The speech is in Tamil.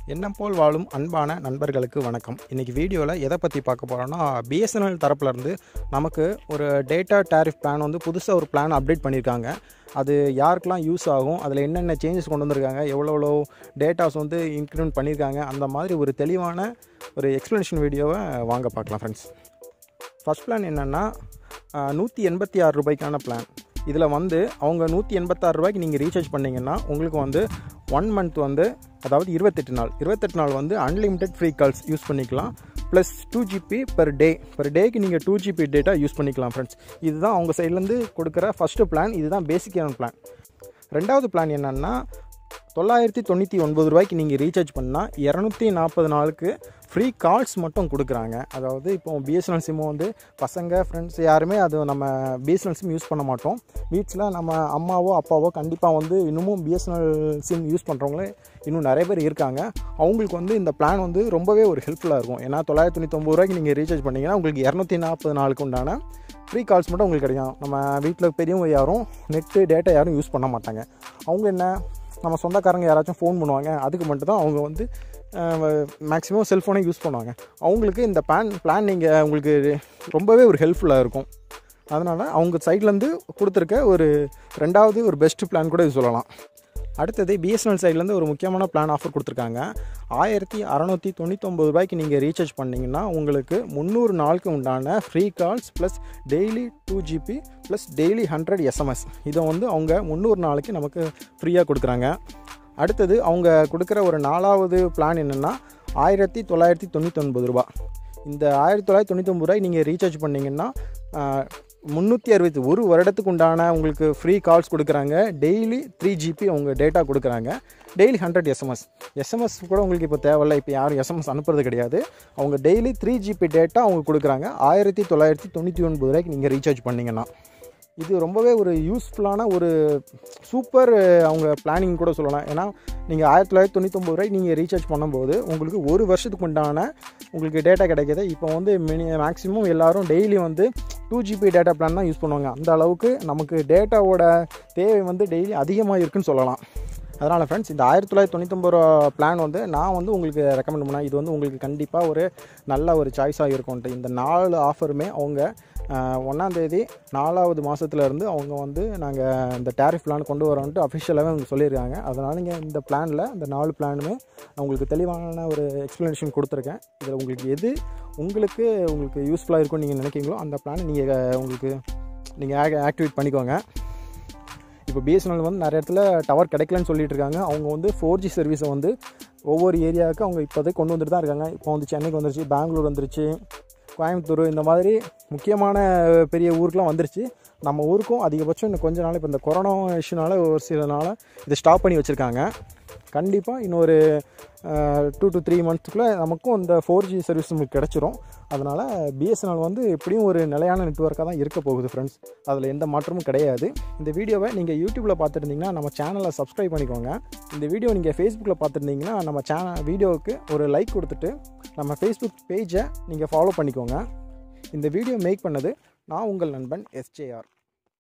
எண்ணம் போல் வாழும் அன்பான நண்பர்களுக்கு வணக்கம் இன்றைக்கி வீடியோவில் எதை பற்றி பார்க்க போகிறோன்னா பிஎஸ்என்எல் தரப்புலேருந்து நமக்கு ஒரு டேட்டா டேரிஃப் பிளான் வந்து புதுசாக ஒரு பிளான் அப்டேட் பண்ணியிருக்காங்க அது யாருக்கெல்லாம் யூஸ் ஆகும் அதில் என்னென்ன சேஞ்சஸ் கொண்டு வந்திருக்காங்க எவ்வளோ எவ்வளோ டேட்டாஸ் வந்து இன்க்ரிமெண்ட் பண்ணியிருக்காங்க அந்த மாதிரி ஒரு தெளிவான ஒரு எக்ஸ்ப்ளனேஷன் வீடியோவை வாங்க பார்க்கலாம் ஃப்ரெண்ட்ஸ் ஃபஸ்ட் பிளான் என்னென்னா நூற்றி எண்பத்தி ஆறு ரூபாய்க்கான பிளான் இதில் வந்து அவங்க நூற்றி எண்பத்தாறு ரூபாய்க்கு நீங்கள் ரீசார்ஜ் பண்ணிங்கன்னா உங்களுக்கு வந்து ஒன் மந்த் வந்து அதாவது இருபத்தெட்டு நாள் இருபத்தெட்டு நாள் வந்து அன்லிமிட்டெட் ஃப்ரீ கால்ஸ் யூஸ் பண்ணிக்கலாம் plus two GB per day per டேக்கு நீங்கள் டூ ஜிபி டேட்டா யூஸ் பண்ணிக்கலாம் ஃப்ரெண்ட்ஸ் இதுதான் அவங்க சைட்லேருந்து கொடுக்குற ஃபஸ்ட்டு பிளான் இதுதான் பேசிக்கான பிளான் ரெண்டாவது பிளான் என்னென்னா தொள்ளாயிரத்தி தொண்ணூற்றி ஒன்பது ரூபாய்க்கு நீங்கள் ரீசார்ஜ் பண்ணால் இரநூத்தி நாற்பது நாளுக்கு ஃப்ரீ கால்ஸ் மட்டும் கொடுக்குறாங்க அதாவது இப்போ பிஎஸ்என்எல் சிம்மு வந்து பசங்க ஃப்ரெண்ட்ஸ் யாருமே அது நம்ம பிஎஸ்என்எல் சிம் யூஸ் பண்ண மாட்டோம் வீட்டில் நம்ம அம்மாவோ அப்பாவோ கண்டிப்பாக வந்து இன்னமும் பிஎஸ்என்எல் சிம் யூஸ் பண்ணுறவங்களே இன்னும் நிறைய பேர் இருக்காங்க அவங்களுக்கு வந்து இந்த பிளான் வந்து ரொம்பவே ஒரு ஹெல்ப்ஃபுல்லாக இருக்கும் ஏன்னா தொள்ளாயிரத்தி தொண்ணூத்தொம்பது ரூபாய்க்கு நீங்கள் ரீசார்ஜ் பண்ணிங்கன்னா உங்களுக்கு இரநூத்தி நாற்பது நாளுக்கு உண்டான ஃப்ரீ கால்ஸ் மட்டும் உங்களுக்கு கிடைக்கும் நம்ம வீட்டில் பெரியவங்க யாரும் நெட்டு டேட்டா யாரும் யூஸ் பண்ண மாட்டாங்க அவங்க என்ன நம்ம சொந்தக்காரங்க யாராச்சும் ஃபோன் பண்ணுவாங்க அதுக்கு மட்டும் தான் அவங்க வந்து மேக்ஸிமம் செல்ஃபோனே யூஸ் பண்ணுவாங்க அவங்களுக்கு இந்த பிளான் பிளான் நீங்கள் உங்களுக்கு ரொம்பவே ஒரு ஹெல்ப்ஃபுல்லாக இருக்கும் அதனால் அவங்க சைட்லேருந்து கொடுத்துருக்க ஒரு ரெண்டாவது ஒரு பெஸ்ட் பிளான் கூட இது சொல்லலாம் அடுத்தது பிஎஸ்என்எல் சைட்லேருந்து ஒரு முக்கியமான பிளான் ஆஃபர் கொடுத்துருக்காங்க ஆயிரத்தி அறநூற்றி தொண்ணூத்தொம்பது ரூபாய்க்கு நீங்கள் ரீசார்ஜ் பண்ணிங்கன்னா உங்களுக்கு முந்நூறு நாளுக்கு உண்டான free calls plus daily two GB plus daily hundred SMS இதை வந்து அவங்க முந்நூறு நாளைக்கு நமக்கு ஃப்ரீயாக கொடுக்குறாங்க அடுத்தது அவங்க கொடுக்குற ஒரு நாலாவது பிளான் என்னென்னா ஆயிரத்தி தொள்ளாயிரத்தி தொண்ணூத்தொன்பது ரூபா இந்த ஆயிரத்தி தொள்ளாயிரத்தி தொண்ணூத்தொம்பது ரூபாய் நீங்கள் ரீசார்ஜ் பண்ணிங்கன்னா முந்நூற்றி அறுபத்தி ஒரு வருடத்துக்கு உண்டான உங்களுக்கு ஃப்ரீ கால்ஸ் கொடுக்குறாங்க டெய்லி த்ரீ ஜிபி அவங்க டேட்டா கொடுக்குறாங்க டெய்லி ஹண்ட்ரட் எஸ்எம்எஸ் எஸ்எம்எஸ் கூட உங்களுக்கு இப்போ தேவையில்ல இப்போ யாரும் எஸ்எம்எஸ் அனுப்புறது கிடையாது அவங்க டெய்லி த்ரீ ஜிபி டேட்டா அவங்க கொடுக்குறாங்க ஆயிரத்தி தொள்ளாயிரத்தி தொண்ணூற்றி ஒன்பது ரூபாய்க்கு நீங்கள் ரீசார்ஜ் பண்ணிங்கன்னா இது ரொம்பவே ஒரு யூஸ்ஃபுல்லான ஒரு சூப்பர் அவங்க பிளானிங் கூட சொல்லலாம் ஏன்னா நீங்கள் ஆயிரத்தி தொள்ளாயிரத்தி தொண்ணூத்தொம்பது ரூபாய்க்கு நீங்கள் ரீசார்ஜ் பண்ணும்போது உங்களுக்கு ஒரு வருஷத்துக்கு உண்டான உங்களுக்கு டேட்டா கிடைக்கிது இப்போ வந்து மினி மேக்ஸிமம் எல்லோரும் டெய்லி வந்து டூ ஜிபி டேட்டா பிளான் தான் யூஸ் பண்ணுவாங்க அந்த அளவுக்கு நமக்கு டேட்டாவோட தேவை வந்து டெய்லி அதிகமாக இருக்குன்னு சொல்லலாம் அதனால் ஃப்ரெண்ட்ஸ் இந்த ஆயிரத்தி தொள்ளாயிரத்தி தொண்ணூத்தொம்பது ரூபா பிளான் வந்து நான் வந்து உங்களுக்கு ரெக்கமெண்ட் பண்ணேன் இது வந்து உங்களுக்கு கண்டிப்பாக ஒரு நல்ல ஒரு சாய்ஸாக இருக்கும்ன்ட்டு இந்த நாலு ஆஃபருமே அவங்க ஒன்றாந்தேதி நாலாவது மாதத்துலேருந்து அவங்க வந்து நாங்கள் இந்த டேரிஃப் பிளான் கொண்டு வரோன்ட்டு அஃபிஷியலாகவே அவங்க சொல்லியிருக்காங்க அதனால் நீங்கள் இந்த பிளானில் இந்த நாலு பிளானுமே உங்களுக்கு தெளிவான ஒரு எக்ஸ்ப்ளனேஷன் கொடுத்துருக்கேன் இதில் உங்களுக்கு எது உங்களுக்கு உங்களுக்கு யூஸ்ஃபுல்லாக இருக்கும்னு நீங்கள் நினைக்கிறீங்களோ அந்த பிளானை நீங்கள் உங்களுக்கு நீங்கள் ஆக்டிவேட் பண்ணிக்கோங்க இப்போ பிஎஸ்என்எல் வந்து நிறைய இடத்துல டவர் கிடைக்கலன்னு சொல்லிட்டு இருக்காங்க அவங்க வந்து ஃபோர் ஜி சர்வீஸை வந்து ஒவ்வொரு ஏரியாவுக்கு அவங்க இப்போதைக்கு கொண்டு வந்துட்டு தான் இருக்காங்க இப்போ வந்து சென்னைக்கு வந்துருச்சு பெங்களூர் வந்துருச்சு கோயம்புத்தூர் இந்த மாதிரி முக்கியமான பெரிய ஊருக்குலாம் வந்துருச்சு நம்ம ஊருக்கும் அதிகபட்சம் இன்னும் கொஞ்ச நாள் இப்போ இந்த கொரோனா இஷ்யூனால ஒரு சில நாள் இதை ஸ்டாப் பண்ணி வச்சுருக்காங்க கண்டிப்பாக இன்னொரு டூ டு த்ரீ மந்த்ஸ்க்குள்ளே நமக்கும் இந்த ஃபோர் ஜி சர்வீஸ் நமக்கு கிடச்சிரும் அதனால் பிஎஸ்என்எல் வந்து எப்படியும் ஒரு நிலையான நெட்ஒர்க்காக தான் இருக்க போகுது ஃப்ரெண்ட்ஸ் அதில் எந்த மாற்றமும் கிடையாது இந்த வீடியோவை நீங்கள் யூடியூப்பில் பார்த்துருந்தீங்கன்னா நம்ம சேனலை சப்ஸ்கிரைப் பண்ணிக்கோங்க இந்த வீடியோ நீங்கள் ஃபேஸ்புக்கில் பார்த்துருந்தீங்கன்னா நம்ம சேனல் வீடியோவுக்கு ஒரு லைக் கொடுத்துட்டு நம்ம ஃபேஸ்புக் பேஜை நீங்கள் ஃபாலோ பண்ணிக்கோங்க இந்த வீடியோ மேக் பண்ணது நான் உங்கள் நண்பன் எஸ்ஜேஆர்